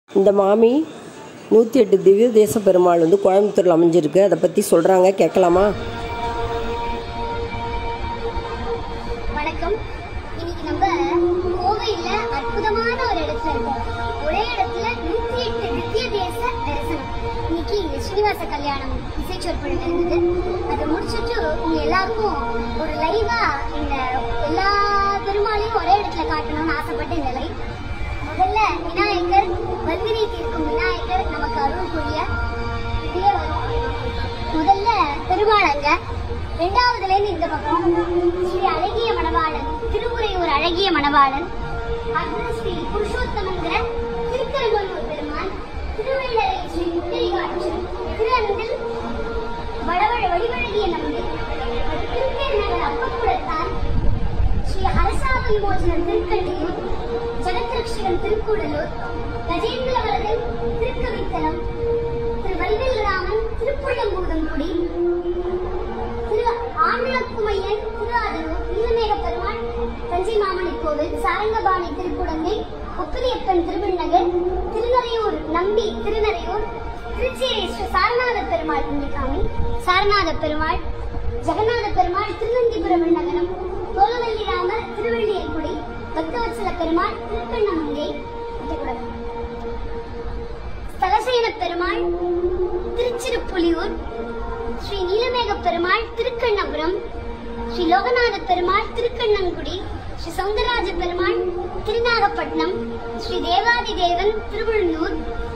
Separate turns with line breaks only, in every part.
இந்த மாமி நூற்றி எட்டு திவ்ய தேச பெருமாள் வந்து கோயம்புத்தூரில் அமைஞ்சிருக்கு அதை பற்றி சொல்கிறாங்க கேட்கலாமா
வணக்கம் இன்னைக்கு நம்ம கோவையில அற்புதமான ஒரு இடத்துல இருக்கோம் ஒரே இடத்துல நூத்தி எட்டு திவ்ய தேச தரிசனம் இன்னைக்கு இங்க ஸ்ரீனிவாச கல்யாணம் இசைச்சொற்பொழிவு இருந்தது அதை முடிச்சுட்டு உங்க எல்லாருக்கும் ஒரு லைவா இந்த எல்லா பெருமாளையும் ஒரே இடத்துல காட்டணும்னு ஆசைப்பட்டு இந்த லைவ் முதல்ல விநாயகர் வல்வினை தீர்க்கும் விநாயகர் நமக்கு அருள் புரிய இப்படியே வரும் முதல்ல பெருமாளங்க ரெண்டாவதுல இருந்து இந்த பக்கம் ஸ்ரீ அழகிய மணவாளன் திருமுறை ஒரு அழகிய மணவாளன் அடுத்து ஸ்ரீ புருஷோத்தமங்கிற திருக்கரங்கூர் பெருமான் திருவள்ளரை ஸ்ரீ முத்திரிகாட்சி திருஅந்தில் வடவழ வடிவழகிய நம்பி திருப்பேர் அப்பக்குடத்தான் ஸ்ரீ அரசாபல் மோசனம் திருக்கண்டியூர் ஜெகத்ரக்ஷகன் திருக்கூடலூர் கஜேந்திரவரதன் திருக்கவித்தலம் திரு வல்வெல்ராமன் திருப்புள்ளம்பூதங்குடி திரு ஆண்டலக்குமையன் திரு ஆதனூர் நீலமேக பெருமாள் தஞ்சை மாமணி கோவில் சாரங்கபாணி திருக்குடந்தை ஒப்பிலியப்பன் திருவிண்ணகர் திருநறையூர் நம்பி திருநறையூர் திருச்சேரி ஸ்ரீ சாரநாத பெருமாள் இந்திகாமி சாரநாத பெருமாள் ஜெகநாத பெருமாள் திருநந்திபுரம் நகரம் தோலவல்லி ராமர் திருவள்ளியர்குடி பக்தவத்சல பெருமாள் திருக்கண்ணமங்கை விட்டுக்கூடாது ஸ்தலசேன பெருமாள் திருச்சிருப்புலியூர் ஸ்ரீ நீலமேக பெருமாள் திருக்கண்ணபுரம் ஸ்ரீ லோகநாத பெருமாள் திருக்கண்ணங்குடி ஸ்ரீ சௌந்தரராஜ பெருமாள் திருநாகப்பட்டினம் ஸ்ரீ தேவாதி தேவன் திருவள்ளூர்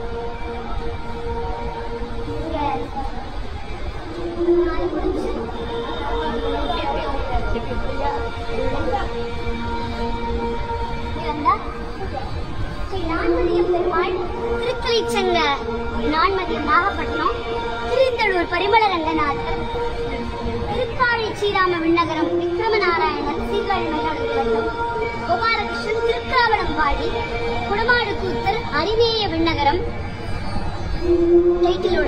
ஸ்ரீ நான்மதிய பெருமாள் திருத்தலைச்சங்க நான்மதியம் நாகப்பட்டினம் திருந்தளூர் பரிமள ரங்கநாதர் திருக்காழி ஸ்ரீராம விண்ணகரம் விக்ரமநாராயணன் சீர்காழி மயிலாடுதுறை கோபாலகிருஷ்ணன் திருக்காவளம்பாடி குடமாடு கூத்தர் அறிவேய விண்ணகரம் டைட்டிலோட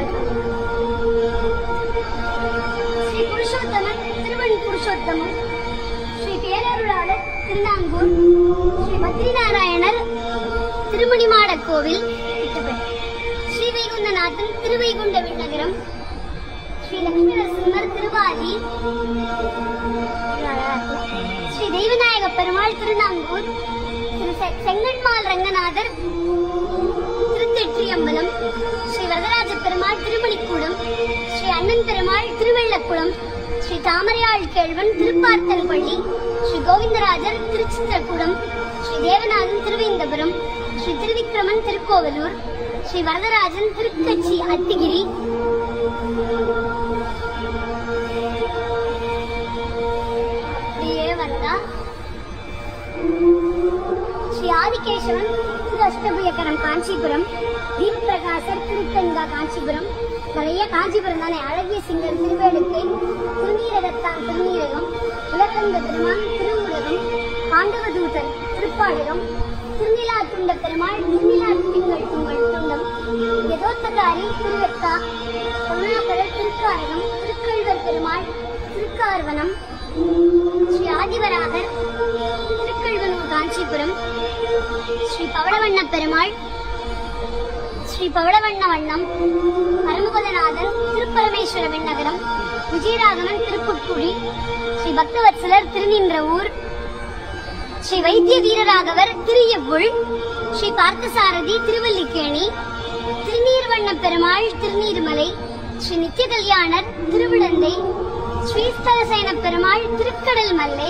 ஸ்ரீ புருஷோத்தமன் திருவன் புருஷோத்தமன் ஸ்ரீ பேரருளாளர் திருநாங்கூர் ஸ்ரீ பத்ரிநாராயணர் திருமணிமாட கோவில் திட்டப்பட்டு ஸ்ரீ வைகுண்டநாதன் திருவைகுண்ட விண்ணகரம் ஸ்ரீ லட்சுமி நரசிம்மர் திருவாதி ஸ்ரீ தெய்வநாயக பெருமாள் திருநாங்கூர் திரு செ- செங்கண்மால் ரங்கநாதர் திருத்தெற்றியம்பலம் ஸ்ரீ வரதராஜ பெருமாள் திருமணிக்கூடம் ஸ்ரீ அண்ணன் பெருமாள் திருவெள்ளக்குளம் ஸ்ரீ தாமரையாள் கேழ்வன் திருப்பார்த்தல் பள்ளி ஸ்ரீ கோவிந்தராஜர் திருச்சித்திரக்கூடம் ஸ்ரீ தேவநாதன் திருவேந்தபுரம் ஸ்ரீ திருவிக்கிரமன் திருக்கோவலூர் ஸ்ரீ வரதராஜன் திருக்கட்சி அத்திகிரி அப்படியே வந்தா ஸ்ரீ ஆதிகேசவன் திரு அஷ்டபுயக்கரம் காஞ்சிபுரம் தீபபிரகாசர் திருக்கங்கா காஞ்சிபுரம் நிறைய காஞ்சிபுரம் தானே அழகிய சிங்கர் திருவேடுக்கை திருநீரகத்தான் திருநீரகம் உலகந்த பெருமான் திருவுலகம் பாண்டவதூதர் திருப்பாடகம் திருநிலா துண்ட பெருமாள் திருநிலா திங்கள் துங்கள் துண்டம் யதோத்தகாரி திருவெக்கா கருணாகரர் திருக்காரகம் திருக்கல்வர் பெருமாள் திருக்கார்வனம் ஸ்ரீ ஆதிவராகர் திருக்கழுவனூர் காஞ்சிபுரம் ஸ்ரீ பவளவண்ண பெருமாள் ஸ்ரீ பவளவண்ண வண்ணம் பரமபதநாதன் திருப்பரமேஸ்வர விண்ணகரம் விஜயராகவன் திருப்புட்குடி ஸ்ரீ பக்தவத்சலர் திருநின்ற ஊர் ஸ்ரீ வைத்திய வீரராகவர் திரியவுள் ஸ்ரீ பார்த்தசாரதி திருவல்லிக்கேணி திருநீர்வண்ண பெருமாள் திருநீர்மலை ஸ்ரீ நித்திய கல்யாணர் திருவிடந்தை ஸ்ரீஸ்தலசேன பெருமாள் திருக்கடல் மல்லை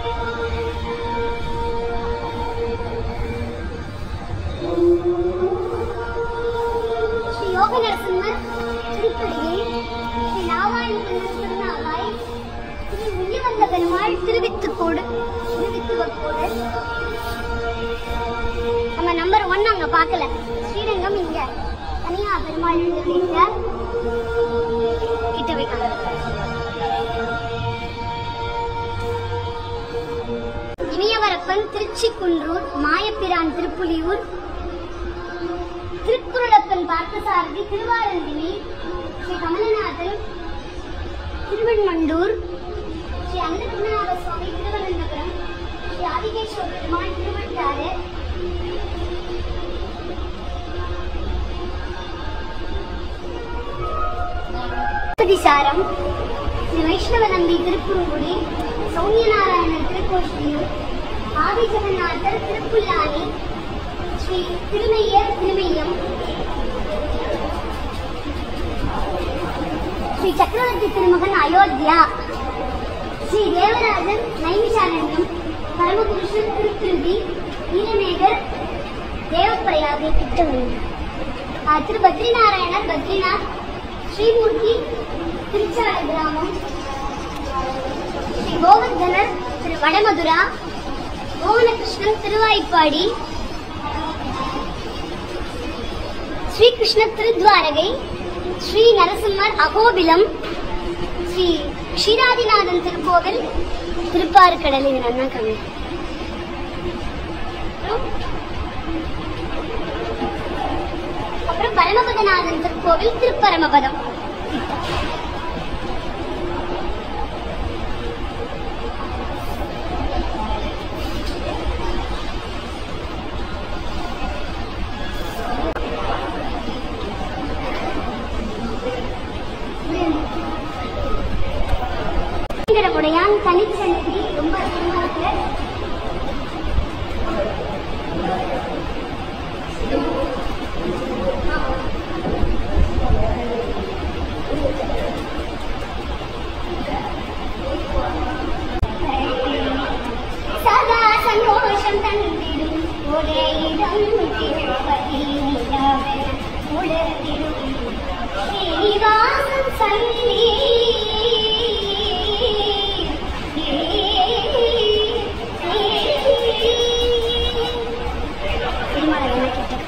ஸ்ரீ யோக நரசிம்மர் திருப்படிகை ஸ்ரீ நாராயண திருநாவாய் ஸ்ரீ உய்யவந்த பெருமாள் திருவித்துக்கோடு திருவித்துவக்கோடு நம்ம நம்பர் ஒன் அங்க பார்க்கல ஸ்ரீரங்கம் இங்க தனியா பெருமாள் எழுதிருக்க கிட்ட வைக்காங்க இனியவரப்பன் திருச்சிக்குன்றூர் மாயப்பிரான் திருப்புலியூர் திருக்குறளப்பன் பார்த்தசாரதி திருவாரந்தினி ஸ்ரீ கமலநாதன் திருவெண்மண்டூர் ஸ்ரீ அன்னபத்மநாப சுவாமி திருவனந்தபுரம் ஸ்ரீ ஆதிகேஸ்வர பெருமாள் திருவட்டாறு சாரம் ஸ்ரீ வைஷ்ணவ நம்பி திருக்குறுங்குடி சௌமியநாராயணர் திருக்கோஷ்டியூர் ஆதி ஜெகநாதர் திருப்புல்லானி ஸ்ரீ திருமையர் திருமையம் ஸ்ரீ சக்கரவர்த்தி திருமகன் அயோத்தியா ஸ்ரீ தேவராஜன் நைமிஷாரண்யம் பரமபுருஷன் திருப்பிருதி நீலமேகர் தேவப்பிரயாகை திட்டவன் திரு பத்ரிநாராயணர் பத்ரிநாத் ஸ்ரீமூர்த்தி திருச்சாலை கிராமம் ஸ்ரீ கோவர்தனர் திரு வடமதுரா மோகனகிருஷ்ணன் திருவாய்ப்பாடி ஸ்ரீகிருஷ்ண திருத்வாரகை ஸ்ரீ நரசிம்மர் அகோபிலம் ஸ்ரீ க்ஷீராதிநாதன் திருக்கோவில் திருப்பாறுக்கடல் இது நல்லா கம்மி அப்புறம் பரமபதநாதன் திருக்கோவில் திருப்பரமபதம் உடையான் தனிச்சன்னதி ரொம்ப அற்புதமா இருக்கு சதா சந்தோஷம் தந்திடும் ஒரே இடம் திருப்பதி நிலவென உணர்ந்திடும் ஸ்ரீனிவாசன் சந்நிதி திருமலை கிட்ட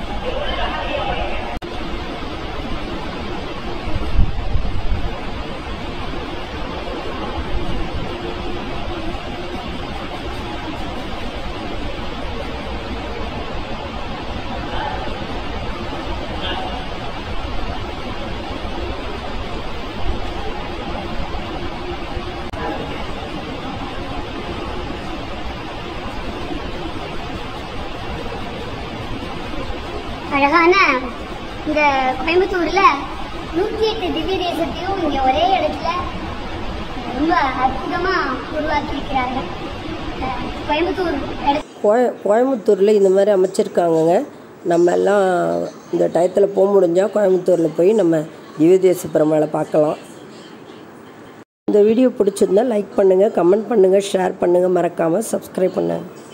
அழகான இந்த கோயம்புத்தூர்ல நூத்தி எட்டு திவ்ய தேசத்தையும் இங்க ஒரே இடத்துல ரொம்ப அற்புதமா உருவாக்கி இருக்கிறார்கள் அஹ் கோயம்புத்தூர் இடத்துல
கோய கோயம்புத்தூரில் இந்த மாதிரி அமைச்சிருக்காங்கங்க நம்ம எல்லாம் இந்த டயத்தில் போக முடிஞ்சால் கோயம்புத்தூரில் போய் நம்ம திவ்யதேச பெருமாளை பார்க்கலாம் இந்த வீடியோ பிடிச்சிருந்தா லைக் பண்ணுங்கள் கமெண்ட் பண்ணுங்கள் ஷேர் பண்ணுங்கள் மறக்காமல் சப்ஸ்கிரைப் பண்ணுங்கள்